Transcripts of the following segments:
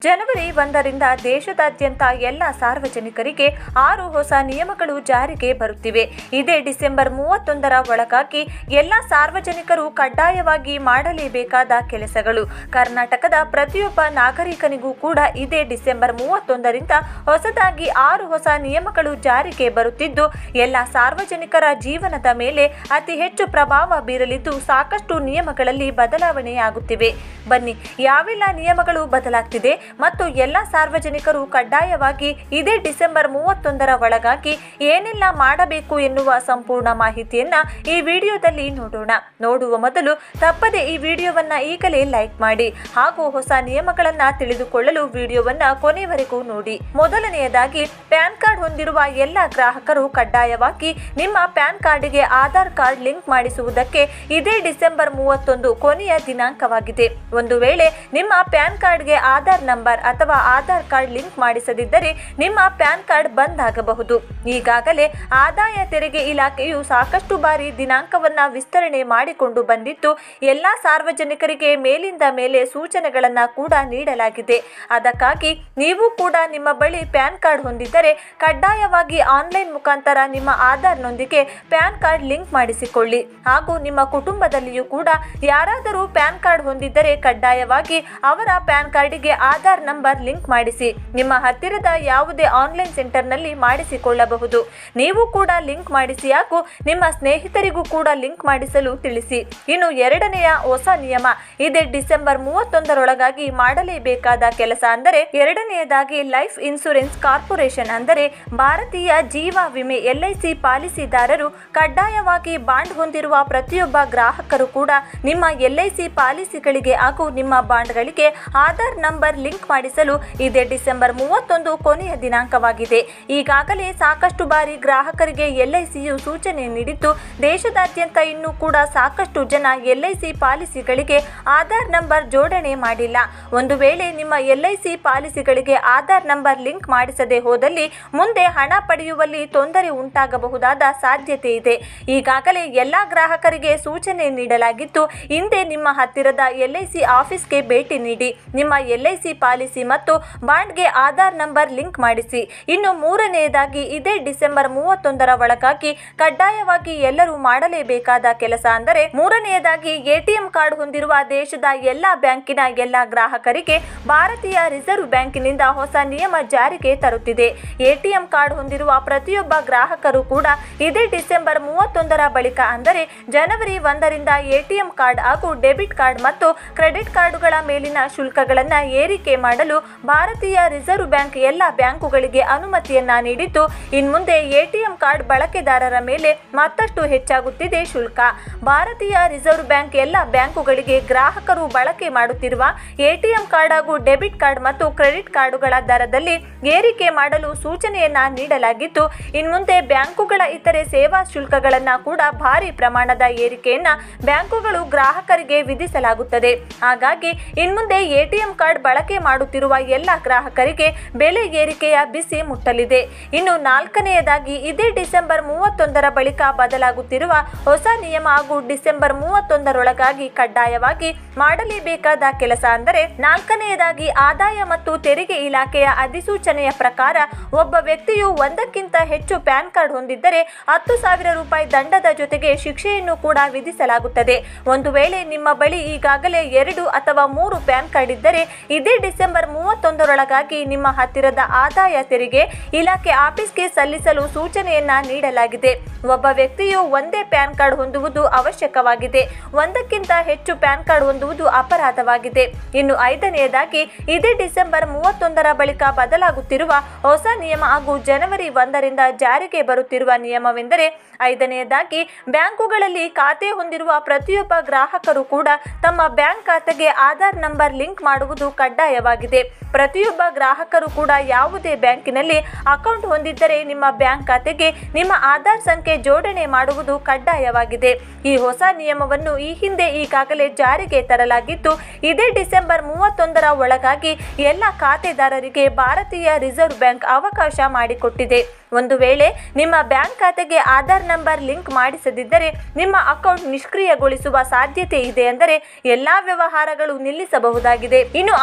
ಜನವರಿ ಒಂದರಿಂದ ದೇಶದಾದ್ಯಂತ ಎಲ್ಲ ಸಾರ್ವಜನಿಕರಿಗೆ ಆರು ಹೊಸ ನಿಯಮಗಳು ಜಾರಿಗೆ ಬರುತ್ತಿವೆ ಇದೇ ಡಿಸೆಂಬರ್ ಮೂವತ್ತೊಂದರ ಒಳಗಾಗಿ ಎಲ್ಲ ಸಾರ್ವಜನಿಕರು ಕಡ್ಡಾಯವಾಗಿ ಮಾಡಲೇಬೇಕಾದ ಕೆಲಸಗಳು ಕರ್ನಾಟಕದ ಪ್ರತಿಯೊಬ್ಬ ನಾಗರಿಕನಿಗೂ ಕೂಡ ಇದೇ ಡಿಸೆಂಬರ್ ಮೂವತ್ತೊಂದರಿಂದ ಹೊಸದಾಗಿ ಆರು ಹೊಸ ನಿಯಮಗಳು ಜಾರಿಗೆ ಬರುತ್ತಿದ್ದು ಎಲ್ಲ ಸಾರ್ವಜನಿಕರ ಜೀವನದ ಮೇಲೆ ಅತಿ ಹೆಚ್ಚು ಪ್ರಭಾವ ಬೀರಲಿದ್ದು ಸಾಕಷ್ಟು ನಿಯಮಗಳಲ್ಲಿ ಬದಲಾವಣೆಯಾಗುತ್ತಿವೆ ಬನ್ನಿ ಯಾವೆಲ್ಲ ನಿಯಮಗಳು ಬದಲಾಗ್ತಿದೆ ಮತ್ತು ಎಲ್ಲ ಸಾರ್ವಜನಿಕರು ಕಡ್ಡಾಯವಾಗಿ ಇದೇ ಡಿಸೆಂಬರ್ ಮೂವತ್ತೊಂದರ ಒಳಗಾಗಿ ಏನೆಲ್ಲ ಮಾಡಬೇಕು ಎನ್ನುವ ಸಂಪೂರ್ಣ ಮಾಹಿತಿಯನ್ನ ಈ ವಿಡಿಯೋದಲ್ಲಿ ನೋಡೋಣ ನೋಡುವ ಮೊದಲು ತಪ್ಪದೆ ಈ ವಿಡಿಯೋವನ್ನ ಈಗಲೇ ಲೈಕ್ ಮಾಡಿ ಹಾಗೂ ಹೊಸ ನಿಯಮಗಳನ್ನ ತಿಳಿದುಕೊಳ್ಳಲು ವಿಡಿಯೋವನ್ನ ಕೊನೆವರೆಗೂ ನೋಡಿ ಮೊದಲನೆಯದಾಗಿ ಪ್ಯಾನ್ ಕಾರ್ಡ್ ಹೊಂದಿರುವ ಎಲ್ಲ ಗ್ರಾಹಕರು ಕಡ್ಡಾಯವಾಗಿ ನಿಮ್ಮ ಪ್ಯಾನ್ ಕಾರ್ಡಿಗೆ ಆಧಾರ್ ಕಾರ್ಡ್ ಲಿಂಕ್ ಮಾಡಿಸುವುದಕ್ಕೆ ಇದೇ ಡಿಸೆಂಬರ್ ಮೂವತ್ತೊಂದು ಕೊನೆಯ ದಿನಾಂಕವಾಗಿದೆ ಒಂದು ವೇಳೆ ನಿಮ್ಮ ಪ್ಯಾನ್ ಕಾರ್ಡ್ಗೆ ಆಧಾರ್ ನಂಬರ್ ಅಥವಾ ಆಧಾರ್ ಕಾರ್ಡ್ ಲಿಂಕ್ ಮಾಡಿಸದಿದ್ದರೆ ನಿಮ್ಮ ಪ್ಯಾನ್ ಕಾರ್ಡ್ ಬಂದ್ ಆಗಬಹುದು ಈಗಾಗಲೇ ಆದಾಯ ತೆರಿಗೆ ಇಲಾಖೆಯು ಸಾಕಷ್ಟು ಬಾರಿ ದಿನಾಂಕವನ್ನ ವಿಸ್ತರಣೆ ಮಾಡಿಕೊಂಡು ಬಂದಿದ್ದು ಎಲ್ಲ ಸಾರ್ವಜನಿಕರಿಗೆ ಮೇಲಿಂದ ಮೇಲೆ ಸೂಚನೆಗಳನ್ನ ಕೂಡ ನೀಡಲಾಗಿದೆ ಅದಕ್ಕಾಗಿ ನೀವು ಕೂಡ ನಿಮ್ಮ ಬಳಿ ಪ್ಯಾನ್ ಕಾರ್ಡ್ ಹೊಂದಿದ್ದರೆ ಕಡ್ಡಾಯವಾಗಿ ಆನ್ಲೈನ್ ಮುಖಾಂತರ ನಿಮ್ಮ ಆಧಾರ್ನೊಂದಿಗೆ ಪ್ಯಾನ್ ಕಾರ್ಡ್ ಲಿಂಕ್ ಮಾಡಿಸಿಕೊಳ್ಳಿ ಹಾಗೂ ನಿಮ್ಮ ಕುಟುಂಬದಲ್ಲಿಯೂ ಕೂಡ ಯಾರಾದರೂ ಪ್ಯಾನ್ ಕಾರ್ಡ್ ಹೊಂದಿದ್ದರೆ ಕಡ್ಡಾಯವಾಗಿ ಅವರ ಪ್ಯಾನ್ ಕಾರ್ಡಿಗೆ ಆಧಾರ್ ನಂಬರ್ ಲಿಂಕ್ ಮಾಡಿಸಿ ನಿಮ್ಮ ಹತ್ತಿರದ ಯಾವುದೇ ಆನ್ಲೈನ್ ಸೆಂಟರ್ನಲ್ಲಿ ಮಾಡಿಸಿಕೊಳ್ಳಬಹುದು ನೀವು ಕೂಡ ಲಿಂಕ್ ಮಾಡಿಸಿ ಹಾಗೂ ನಿಮ್ಮ ಸ್ನೇಹಿತರಿಗೂ ಕೂಡ ಲಿಂಕ್ ಮಾಡಿಸಲು ತಿಳಿಸಿ ಇನ್ನು ಎರಡನೆಯ ಹೊಸ ನಿಯಮ ಇದೇ ಡಿಸೆಂಬರ್ ಮೂವತ್ತೊಂದರೊಳಗಾಗಿ ಮಾಡಲೇಬೇಕಾದ ಕೆಲಸ ಅಂದರೆ ಎರಡನೆಯದಾಗಿ ಲೈಫ್ ಇನ್ಶೂರೆನ್ಸ್ ಕಾರ್ಪೊರೇಷನ್ ಅಂದರೆ ಭಾರತೀಯ ಜೀವ ವಿಮೆ ಎಲ್ಐಸಿ ಪಾಲಿಸಿದಾರರು ಕಡ್ಡಾಯವಾಗಿ ಬಾಂಡ್ ಹೊಂದಿರುವ ಪ್ರತಿಯೊಬ್ಬ ಗ್ರಾಹಕರು ಕೂಡ ನಿಮ್ಮ ಎಲ್ಐಸಿ ಪಾಲಿಸಿಗಳಿಗೆ ಹಾಗೂ ನಿಮ್ಮ ಬಾಂಡ್ಗಳಿಗೆ ಆಧಾರ್ ನಂಬರ್ ಲಿಂಕ್ ಮಾಡಿಸಲು ಇದೇ ಡಿಸೆಂಬರ್ ಮೂವತ್ತೊಂದು ಕೊನೆಯ ದಿನಾಂಕವಾಗಿದೆ ಈಗಾಗಲೇ ಸಾಕಷ್ಟು ಬಾರಿ ಗ್ರಾಹಕರಿಗೆ ಎಲ್ಐಸಿಯು ಸೂಚನೆ ನೀಡಿದ್ದು ದೇಶದಾದ್ಯಂತ ಇನ್ನೂ ಕೂಡ ಸಾಕಷ್ಟು ಜನ ಎಲ್ಐಸಿ ಪಾಲಿಸಿಗಳಿಗೆ ಆಧಾರ್ ನಂಬರ್ ಜೋಡಣೆ ಮಾಡಿಲ್ಲ ಒಂದು ವೇಳೆ ನಿಮ್ಮ ಎಲ್ಐಸಿ ಪಾಲಿಸಿಗಳಿಗೆ ಆಧಾರ್ ನಂಬರ್ ಲಿಂಕ್ ಮಾಡಿಸದೆ ಹೋದಲ್ಲಿ ಮುಂದೆ ಹಣ ಪಡೆಯುವಲ್ಲಿ ತೊಂದರೆ ಉಂಟಾಗಬಹುದಾದ ಸಾಧ್ಯತೆ ಇದೆ ಈಗಾಗಲೇ ಎಲ್ಲ ಗ್ರಾಹಕರಿಗೆ ಸೂಚನೆ ನೀಡಲಾಗಿದ್ದು ಹಿಂದೆ ನಿಮ್ಮ ಹತ್ತಿರದ ಎಲ್ಐಸಿ ಆಫೀಸ್ಗೆ ಭೇಟಿ ನೀಡಿ ನಿಮ್ಮ ಎಲ್ಐಸಿ ಪಾಲಿಸಿ ಮತ್ತು ಬಾಂಡ್ಗೆ ಆಧಾರ್ ನಂಬರ್ ಲಿಂಕ್ ಮಾಡಿಸಿ ಇನ್ನು ಮೂರನೆಯದಾಗಿ ಇದೇ ಡಿಸೆಂಬರ್ ಮೂವತ್ತೊಂದರ ಒಳಗಾಗಿ ಕಡ್ಡಾಯವಾಗಿ ಎಲ್ಲರೂ ಮಾಡಲೇಬೇಕಾದ ಕೆಲಸ ಅಂದರೆ ಮೂರನೆಯದಾಗಿ ಎಟಿಎಂ ಕಾರ್ಡ್ ಹೊಂದಿರುವ ದೇಶದ ಎಲ್ಲ ಬ್ಯಾಂಕಿನ ಎಲ್ಲ ಗ್ರಾಹಕರಿಗೆ ಭಾರತೀಯ ರಿಸರ್ವ್ ಬ್ಯಾಂಕಿನಿಂದ ಹೊಸ ನಿಯಮ ಜಾರಿಗೆ ತರುತ್ತಿದೆ ಎಟಿಎಂ ಕಾರ್ಡ್ ಹೊಂದಿರುವ ಪ್ರತಿಯೊಬ್ಬ ಗ್ರಾಹಕರು ಕೂಡ ಇದೇ ಡಿಸೆಂಬರ್ ಮೂವತ್ತೊಂದರ ಬಳಿಕ ಅಂದರೆ ಜನವರಿ ಒಂದರಿಂದ ಎಟಿಎಂ ಕಾರ್ಡ್ ಹಾಗೂ ಡೆಬಿಟ್ ಕಾರ್ಡ್ ಮತ್ತು ಕ್ರೆಡಿಟ್ ಕಾರ್ಡುಗಳ ಮೇಲಿನ ಶುಲ್ಕಗಳನ್ನು ಏರಿಕೆ ಮಾಡಲು ಭಾರತೀಯ ರಿಸರ್ವ್ ಬ್ಯಾಂಕ್ ಎಲ್ಲ ಬ್ಯಾಂಕುಗಳಿಗೆ ಅನುಮತಿಯನ್ನ ನೀಡಿದ್ದು ಇನ್ಮುಂದೆ ಎಟಿಎಂ ಕಾರ್ಡ್ ಬಳಕೆದಾರರ ಮೇಲೆ ಮತ್ತಷ್ಟು ಹೆಚ್ಚಾಗುತ್ತಿದೆ ಶುಲ್ಕ ಭಾರತೀಯ ರಿಸರ್ವ್ ಬ್ಯಾಂಕ್ ಎಲ್ಲ ಬ್ಯಾಂಕುಗಳಿಗೆ ಗ್ರಾಹಕರು ಬಳಕೆ ಮಾಡುತ್ತಿರುವ ಎಟಿಎಂ ಕಾರ್ಡ್ ಹಾಗೂ ಡೆಬಿಟ್ ಕಾರ್ಡ್ ಮತ್ತು ಕ್ರೆಡಿಟ್ ಕಾರ್ಡುಗಳ ದರದಲ್ಲಿ ಏರಿಕೆ ಮಾಡಲು ಸೂಚನೆಯನ್ನ ನೀಡಲಾಗಿದ್ದು ಇನ್ಮುಂದೆ ಬ್ಯಾಂಕುಗಳ ಇತರೆ ಸೇವಾ ಶುಲ್ಕಗಳನ್ನು ಕೂಡ ಭಾರಿ ಪ್ರಮಾಣದ ಏರಿಕೆಯನ್ನ ಬ್ಯಾಂಕುಗಳು ಗ್ರಾಹಕರಿಗೆ ವಿಧಿಸಲಾಗುತ್ತದೆ ಹಾಗಾಗಿ ಇನ್ಮುಂದೆ ಎಟಿಎಂ ಕಾರ್ಡ್ ಬಳಕೆ ಮಾಡುತ್ತಿರುವ ಎಲ್ಲ ಗ್ರಾಹಕರಿಗೆ ಬೆಲೆ ಏರಿಕೆಯ ಬಿಸಿ ಮುಟ್ಟಲಿದೆ ಇನ್ನು ನಾಲ್ಕನೆಯದಾಗಿ ಇದೇ ಡಿಸೆಂಬರ್ ಮೂವತ್ತೊಂದರ ಬಳಿಕ ಬದಲಾಗುತ್ತಿರುವ ಹೊಸ ನಿಯಮ ಹಾಗೂ ಡಿಸೆಂಬರ್ ಮೂವತ್ತೊಂದರೊಳಗಾಗಿ ಕಡ್ಡಾಯವಾಗಿ ಮಾಡಲೇಬೇಕಾದ ಕೆಲಸ ಅಂದರೆ ನಾಲ್ಕನೆಯದಾಗಿ ಆದಾಯ ಮತ್ತು ತೆರಿಗೆ ಇಲಾಖೆಯ ಅಧಿಸೂಚನೆಯ ಪ್ರಕಾರ ಒಬ್ಬ ವ್ಯಕ್ತಿಯು ಒಂದಕ್ಕಿಂತ ಹೆಚ್ಚು ಪ್ಯಾನ್ ಕಾರ್ಡ್ ಹೊಂದಿದ್ದರೆ ಹತ್ತು ಸಾವಿರ ರೂಪಾಯಿ ದಂಡದ ಜೊತೆಗೆ ಶಿಕ್ಷೆಯನ್ನು ಕೂಡ ವಿಧಿಸಲಾಗುತ್ತದೆ ಒಂದು ವೇಳೆ ನಿಮ್ಮ ಬಳಿ ಈಗಾಗಲೇ ಎರಡು ಅಥವಾ ಮೂರು ಪ್ಯಾನ್ ಕಾರ್ಡ್ ಇದ್ದರೆ ಇದೇ ಡಿಸೆಂಬರ್ ಮೂವತ್ತೊಂದರೊಳಗಾಗಿ ನಿಮ್ಮ ಹತ್ತಿರದ ಆದಾಯ ತೆರಿಗೆ ಇಲಾಖೆ ಆಫೀಸ್ಗೆ ಸಲ್ಲಿಸಲು ಸೂಚನೆಯನ್ನ ನೀಡಲಾಗಿದೆ ಒಬ್ಬ ವ್ಯಕ್ತಿಯು ಒಂದೇ ಪ್ಯಾನ್ ಕಾರ್ಡ್ ಹೊಂದುವುದು ಅವಶ್ಯಕವಾಗಿದೆ ಒಂದಕ್ಕಿಂತ ಹೆಚ್ಚು ಪ್ಯಾನ್ ಕಾರ್ಡ್ ಹೊಂದುವುದು ಅಪರಾಧವಾಗಿದೆ ಇನ್ನು ಐದನೆಯದಾಗಿ ಇದೇ ಡಿಸೆಂಬರ್ ಮೂವತ್ತೊಂದರ ಬಳಿಕ ಬದಲಾಗುತ್ತಿರುವ ಹೊಸ ನಿಯಮ ಹಾಗೂ ಜನವರಿ ಒಂದರಿಂದ ಜಾರಿಗೆ ಬರುತ್ತಿರುವ ನಿಯಮವೆಂದರೆ ಐದನೆಯದಾಗಿ ಬ್ಯಾಂಕುಗಳಲ್ಲಿ ಖಾತೆ ಹೊಂದಿರುವ ಪ್ರತಿಯೊಬ್ಬ ಗ್ರಾಹಕರು ಕೂಡ ತಮ್ಮ ಬ್ಯಾಂಕ್ ಖಾತೆಗೆ ಆಧಾರ್ ನಂಬರ್ ಲಿಂಕ್ ಮಾಡುವುದು ಕಡ್ಡಾಯವಾಗಿದೆ ಪ್ರತಿಯೊಬ್ಬ ಗ್ರಾಹಕರು ಕೂಡ ಯಾವುದೇ ಬ್ಯಾಂಕಿನಲ್ಲಿ ಅಕೌಂಟ್ ಹೊಂದಿದ್ದರೆ ನಿಮ್ಮ ಬ್ಯಾಂಕ್ ಖಾತೆಗೆ ನಿಮ್ಮ ಆಧಾರ್ ಸಂಖ್ಯೆ ಜೋಡಣೆ ಮಾಡುವುದು ಕಡ್ಡಾಯವಾಗಿದೆ ಈ ಹೊಸ ನಿಯಮವನ್ನು ಈ ಹಿಂದೆ ಈಗಾಗಲೇ ಜಾರಿಗೆ ತರಲಾಗಿದ್ದು ಇದೇ ಡಿಸೆಂಬರ್ ಮೂವತ್ತೊಂದರ ಒಳಗಾಗಿ ಎಲ್ಲ ಖಾತೆದಾರರಿಗೆ ಭಾರತೀಯ ರಿಸರ್ವ್ ಬ್ಯಾಂಕ್ ಅವಕಾಶ ಮಾಡಿಕೊಟ್ಟಿದೆ ಒಂದು ವೇಳೆ ನಿಮ್ಮ ಬ್ಯಾಂಕ್ ಖಾತೆಗೆ ಆಧಾರ್ ನಂಬರ್ ಲಿಂಕ್ ಮಾಡಿಸದಿದ್ದರೆ ನಿಮ್ಮ ಅಕೌಂಟ್ ನಿಷ್ಕ್ರಿಯಗೊಳಿಸುವ ಸಾಧ್ಯತೆ ಇದೆ ಅಂದರೆ ಎಲ್ಲಾ ವ್ಯವಹಾರಗಳು ನಿಲ್ಲಿಸಬಹುದಾಗಿದೆ ಇನ್ನು ಆರನೆಯದಾಗಿ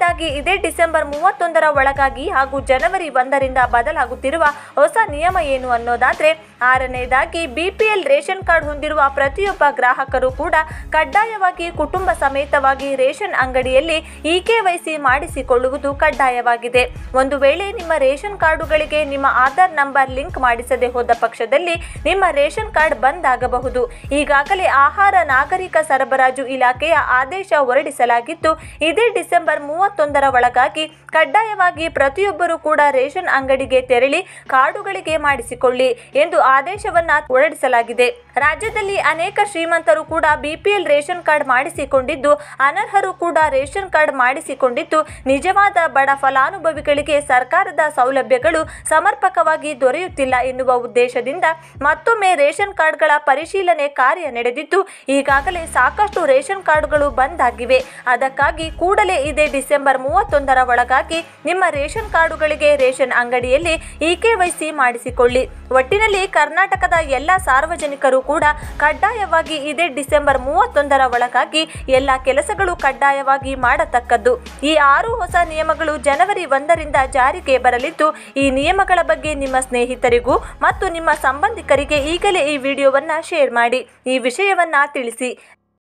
ಐದನೇದಾಗಿ ಇದೇ ಡಿಸೆಂಬರ್ ಮೂವತ್ತೊಂದರ ಒಳಗಾಗಿ ಹಾಗೂ ಜನವರಿ ಒಂದರಿಂದ ಬದಲಾಗುತ್ತಿರುವ ಹೊಸ ನಿಯಮ ಏನು ಅನ್ನೋದಾದ್ರೆ ಆರನೇದಾಗಿ ಬಿಪಿಎಲ್ ರೇಷನ್ ಕಾರ್ಡ್ ಹೊಂದಿರುವ ಪ್ರತಿಯೊಬ್ಬ ಗ್ರಾಹಕರು ಕೂಡ ಕಡ್ಡಾಯವಾಗಿ ಕುಟುಂಬ ಸಮೇತವಾಗಿ ರೇಷನ್ ಅಂಗಡಿಯಲ್ಲಿ ಇಕೆವೈಸಿ ಮಾಡಿಸಿಕೊಳ್ಳುವುದು ಕಡ್ಡಾಯವಾಗಿದೆ ಒಂದು ವೇಳೆ ನಿಮ್ಮ ರೇಷನ್ ಕಾರ್ಡುಗಳಿಗೆ ನಿಮ್ಮ ಆಧಾರ್ ನಂಬರ್ ಲಿಂಕ್ ಮಾಡಿಸದೆ ಹೋದ ಪಕ್ಷದಲ್ಲಿ ನಿಮ್ಮ ರೇಷನ್ ಕಾರ್ಡ್ ಬಂದ್ ಆಗಬಹುದು ಈಗಾಗಲೇ ಆಹಾರ ನಾಗರಿಕ ಸರಬರಾಜು ಇಲಾಖೆಯ ಆದೇಶ ಹೊರಡಿಸಲಾಗಿದ್ದು ಇದೇ ಡಿಸೆಂಬರ್ ಮೂವತ್ತೊಂದರ ಒಳಗಾಗಿ ಕಡ್ಡಾಯವಾಗಿ ಪ್ರತಿಯೊಬ್ಬರು ಕೂಡ ರೇಷನ್ ಅಂಗಡಿಗೆ ತೆರಳಿ ಕಾರ್ಡುಗಳಿಗೆ ಮಾಡಿಸಿಕೊಳ್ಳಿ ಎಂದು ಆದೇಶವನ್ನ ಹೊರಡಿಸಲಾಗಿದೆ ರಾಜ್ಯದಲ್ಲಿ ಅನೇಕ ಶ್ರೀಮಂತರು ಕೂಡ ಬಿಪಿಎಲ್ ರೇಷನ್ ಕಾರ್ಡ್ ಮಾಡಿಸಿಕೊಂಡಿದ್ದು ಅನರ್ಹರು ಕೂಡ ರೇಷನ್ ಕಾರ್ಡ್ ಮಾಡಿಸಿಕೊಂಡಿದ್ದು ನಿಜವಾದ ಬಡ ಫಲಾನುಭವಿಗಳಿಗೆ ಸರ್ಕಾರದ ಸೌಲಭ್ಯಗಳು ಸಮರ್ಪಕವಾಗಿ ದೊರೆಯುತ್ತಿಲ್ಲ ಎನ್ನುವ ಉದ್ದೇಶದಿಂದ ಮತ್ತೊಮ್ಮೆ ರೇಷನ್ ಕಾರ್ಡ್ಗಳ ಪರಿಶೀಲನೆ ಕಾರ್ಯ ನಡೆದಿದ್ದು ಈಗಾಗಲೇ ಸಾಕಷ್ಟು ರೇಷನ್ ಕಾರ್ಡ್ಗಳು ಬಂದ್ ಆಗಿವೆ ಅದಕ್ಕಾಗಿ ಕೂಡಲೇ ಇದೇ ಡಿಸೆಂಬರ್ ಮೂವತ್ತೊಂದರ ಒಳಗಾಗಿ ನಿಮ್ಮ ರೇಷನ್ ಕಾರ್ಡುಗಳಿಗೆ ರೇಷನ್ ಅಂಗಡಿಯಲ್ಲಿ ಇಕೆವೈಸಿ ಮಾಡಿಸಿಕೊಳ್ಳಿ ಒಟ್ಟಿನಲ್ಲಿ ಕರ್ನಾಟಕದ ಎಲ್ಲ ಸಾರ್ವಜನಿಕರು ಕೂಡ ಕಡ್ಡಾಯವಾಗಿ ಇದೇ ಡಿಸೆಂಬರ್ ಮೂವತ್ತೊಂದರ ಒಳಗಾಗಿ ಎಲ್ಲ ಕೆಲಸಗಳು ಕಡ್ಡಾಯವಾಗಿ ಮಾಡತಕ್ಕದ್ದು ಈ ಆರು ಹೊಸ ನಿಯಮಗಳು ಜನವರಿ ಒಂದರಿಂದ ಜಾರಿಗೆ ಬರಲಿದ್ದು ಈ ನಿಯಮಗಳ ಬಗ್ಗೆ ನಿಮ್ಮ ಸ್ನೇಹಿತರಿಗೂ ಮತ್ತು ನಿಮ್ಮ ಸಂಬಂಧಿಕರಿಗೆ ಈಗಲೇ ಈ ವಿಡಿಯೋವನ್ನ ಶೇರ್ ಮಾಡಿ ಈ ವಿಷಯವನ್ನ ತಿಳಿಸಿ